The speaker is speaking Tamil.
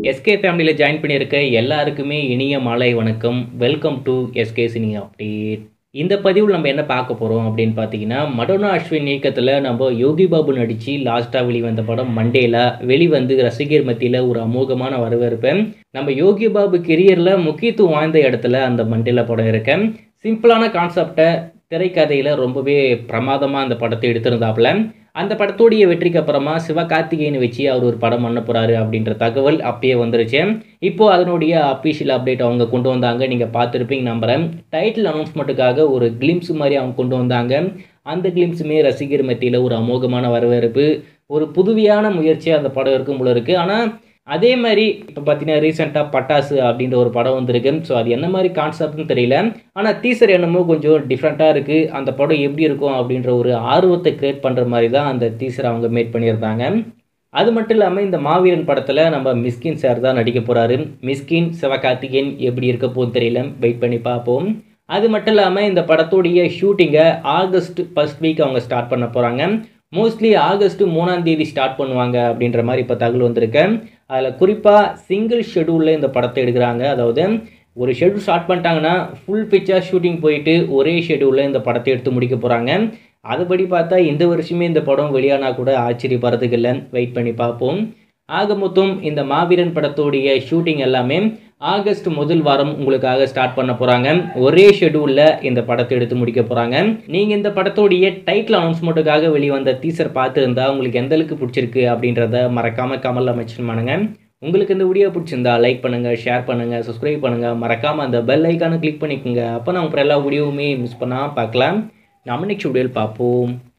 எஸ்கே ஃபேமிலியில் ஜாயின் பண்ணியிருக்க எல்லாருக்குமே இனிய மாலை வணக்கம் welcome to SK cine update இந்த பதிவில் நம்ம என்ன பார்க்க போகிறோம் அப்படின்னு பார்த்தீங்கன்னா மடோனா அஸ்வின் இயக்கத்தில் நம்ம யோகி பாபு நடித்து லாஸ்ட்டாக வெளிவந்த படம் மண்டேலா வெளிவந்து ரசிகர் மத்தியில் ஒரு அமோகமான வரவேற்பை நம்ம யோகி பாபு கெரியரில் முக்கியத்துவம் வாய்ந்த இடத்துல அந்த மண்டேலா படம் இருக்கு சிம்பிளான கான்செப்டை திரைக்கதையில் ரொம்பவே பிரமாதமாக அந்த படத்தை எடுத்திருந்தாப்புல அந்த படத்தோடைய வெற்றிக்கு அப்புறமா சிவகார்த்திகேயனை வச்சு அவர் ஒரு படம் பண்ண போகிறாரு அப்படின்ற தகவல் அப்பயே வந்துருச்சு இப்போது அதனுடைய அஃபீஷியல் அப்டேட் அவங்க கொண்டு வந்தாங்க நீங்கள் பார்த்துருப்பீங்க நம்புகிறேன் டைட்டில் அனௌன்ஸ்மெண்ட்டுக்காக ஒரு கிளிம்ஸ் மாதிரி அவங்க கொண்டு வந்தாங்க அந்த கிளிம்ஸுமே ரசிகர் மத்தியில் ஒரு அமோகமான வரவேற்பு ஒரு புதுமையான முயற்சியாக அந்த படம் இருக்கும் போல இருக்குது ஆனால் அதே மாதிரி இப்போ பார்த்தீங்கன்னா ரீசெண்டாக பட்டாசு அப்படின்ற ஒரு படம் வந்திருக்கு ஸோ அது என்ன மாதிரி கான்செப்ட்னு தெரியல ஆனால் டீசர் என்னமோ கொஞ்சம் டிஃப்ரெண்ட்டாக இருக்குது அந்த படம் எப்படி இருக்கும் அப்படின்ற ஒரு ஆர்வத்தை க்ரியேட் பண்ணுற மாதிரி தான் அந்த டீசர் அவங்க மேட் பண்ணியிருந்தாங்க அது மட்டும் இல்லாமல் இந்த மாவீரன் படத்தில் நம்ம மிஸ்கின் சார் தான் நடிக்க போகிறாரு மிஸ்கின் சிவகார்த்திகேயன் எப்படி இருக்க போகுது தெரியல வெயிட் பண்ணி பார்ப்போம் அது மட்டும் இல்லாமல் இந்த படத்துடைய ஷூட்டிங்கை ஆகஸ்ட் ஃபர்ஸ்ட் வீக் அவங்க ஸ்டார்ட் பண்ண போகிறாங்க மோஸ்ட்லி ஆகஸ்ட் மூணாம் தேதி ஸ்டார்ட் பண்ணுவாங்க அப்படின்ற மாதிரி இப்போ தகவல் வந்திருக்கு அதில் குறிப்பாக சிங்கிள் ஷெடியூலில் இந்த படத்தை எடுக்கிறாங்க அதாவது ஒரு ஷெடியூல் ஸ்டார்ட் பண்ணிட்டாங்கன்னா ஃபுல் பிக்சர் ஷூட்டிங் போயிட்டு ஒரே ஷெடியூலில் இந்த படத்தை எடுத்து முடிக்க போகிறாங்க அதுபடி பார்த்தா இந்த வருஷமே இந்த படம் வெளியானா கூட ஆச்சரியப்படுறதுக்கு இல்லை வெயிட் பண்ணி பார்ப்போம் ஆக மொத்தம் இந்த மாவீரன் படத்தோடைய ஷூட்டிங் எல்லாமே ஆகஸ்ட் முதல் வாரம் உங்களுக்காக ஸ்டார்ட் பண்ண போகிறாங்க ஒரே ஷெடியூலில் இந்த படத்தை எடுத்து முடிக்க போகிறாங்க நீங்கள் இந்த படத்தோடைய டைட்டில் அனௌன்ஸ்மெண்ட்டுக்காக வெளிவந்த டீசர் பார்த்துருந்தா உங்களுக்கு எந்த அளவுக்கு பிடிச்சிருக்கு அப்படின்றத மறக்காமல் கமலில் மென்ஷன் பண்ணுங்க உங்களுக்கு இந்த வீடியோ பிடிச்சிருந்தா லைக் பண்ணுங்கள் ஷேர் பண்ணுங்கள் சப்ஸ்கிரைப் பண்ணுங்கள் மறக்காமல் அந்த பெல் ஐக்கானை கிளிக் பண்ணிக்கோங்க அப்போ நான் அப்புறம் எல்லா வீடியோவுமே மிஸ் பண்ணால் பார்க்கலாம் நம்ம நெக்ஸ்ட் வீடியோவில் பார்ப்போம்